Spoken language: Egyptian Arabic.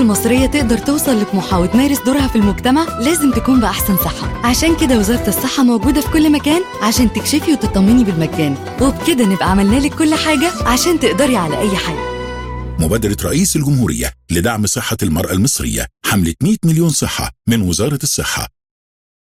مصرية تقدر توصل لطموحها وتمارس دورها في المجتمع لازم تكون بأحسن صحة عشان كده وزارة الصحة موجودة في كل مكان عشان تكشفي وتطمني بالمجان وبكده نبقى عملنا لك كل حاجة عشان تقدري على أي حاجة مبادرة رئيس الجمهورية لدعم صحة المرأة المصرية حملة 100 مليون صحة من وزارة الصحة